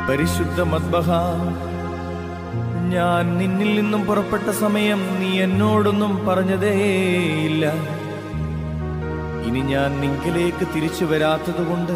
പരിശുദ്ധ മദ്ബഹ ഞാൻ നിന്നിൽ നിന്നും പുറപ്പെട്ട സമയം നീ എന്നോടൊന്നും പറഞ്ഞതേയില്ല ഇനി ഞാൻ നിങ്കിലേക്ക് തിരിച്ചു വരാത്തതുകൊണ്ട്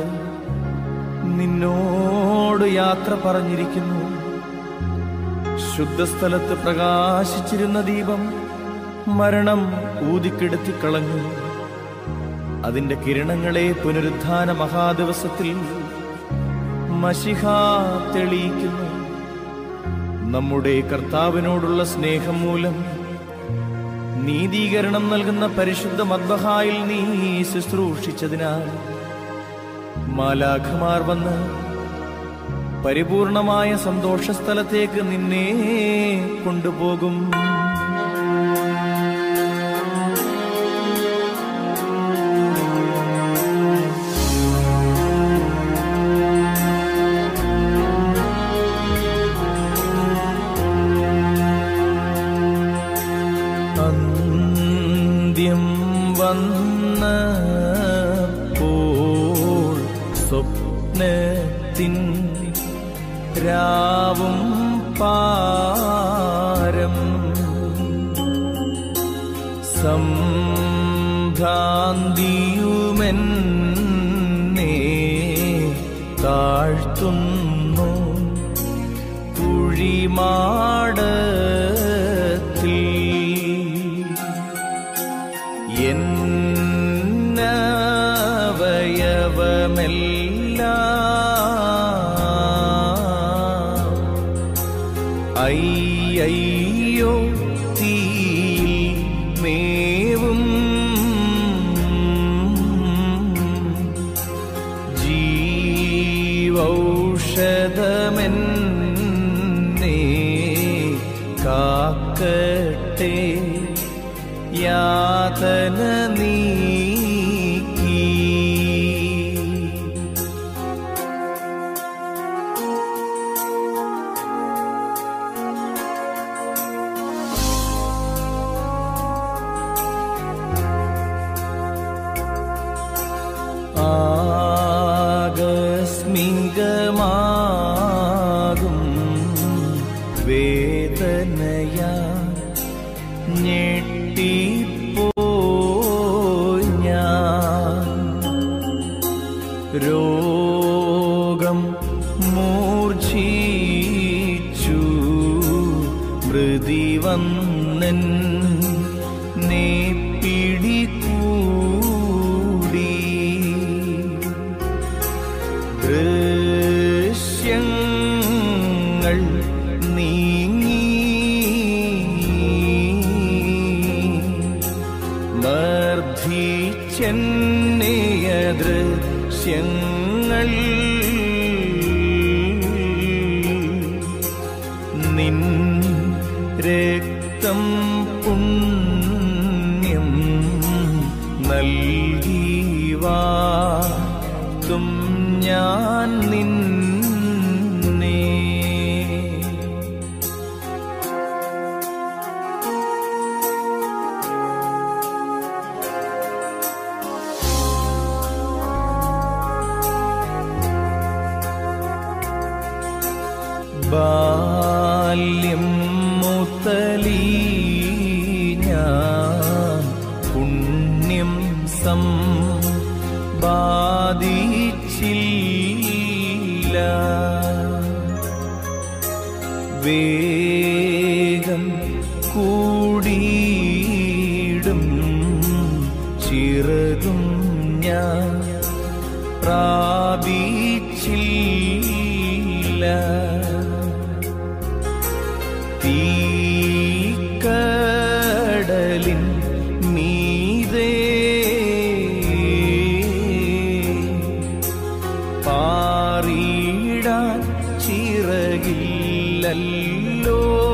നിന്നോട് യാത്ര പറഞ്ഞിരിക്കുന്നു ശുദ്ധസ്ഥലത്ത് പ്രകാശിച്ചിരുന്ന ദീപം മരണം ഊതിക്കെടുത്തി കളഞ്ഞു അതിന്റെ കിരണങ്ങളെ പുനരുദ്ധാന മഹാദിവസത്തിൽ മഷിഹ തെളിയിക്കുന്നു നമ്മുടെ കർത്താവിനോടുള്ള സ്നേഹം മൂലം നീതീകരണം നൽകുന്ന പരിശുദ്ധ മദ്ബഹായിൽ നീ ശുശ്രൂഷിച്ചതിനാൽ മാലാഖമാർ വന്ന് പരിപൂർണമായ സന്തോഷസ്ഥലത്തേക്ക് നിന്നെ കൊണ്ടുപോകും അന്ത്യം വന്നപ്പോൾ സ്വപ്നത്തിൻ രാവും പാരം സംഭ്രാന്തിയുമെന്നെ താഴ്ത്തുന്നു കുഴിമാടത്തിൽ എന്നവയവമെല്ലാം അയ്യോ തീയിൽ മേവും ജീവൗഷധമെന്നേ കാക്കട്ടെ യാതന നീക്കി ആകസ്മികമാകും വേദനയാ ഞെട്ടിപ്പോയി ഞാൻ രോഗം മൂർച്ഛിച്ചു മൃതി വന്നൻ നേ പിടികൂടി ദൃശ്യങ്ങൾ നീങ്ങി മർദ്ദിച്ചെന്നെയ ദൃശ്യങ്ങൾ നിൻ രക്തം പുണ്യം നൽകിവാ തും ഞാൻ നിന്നെ ബാല്യം മുതലീ ഞാൻ പുണ്യം സമ്പാദിച്ചില്ല വേഗം കൂടിയിടും ചിറകും ഞാൻ പ്രാപിച്ചില്ല തീക്കടലിൻ മീതേ പാറിയിടാൻ ചിറകില്ലല്ലോ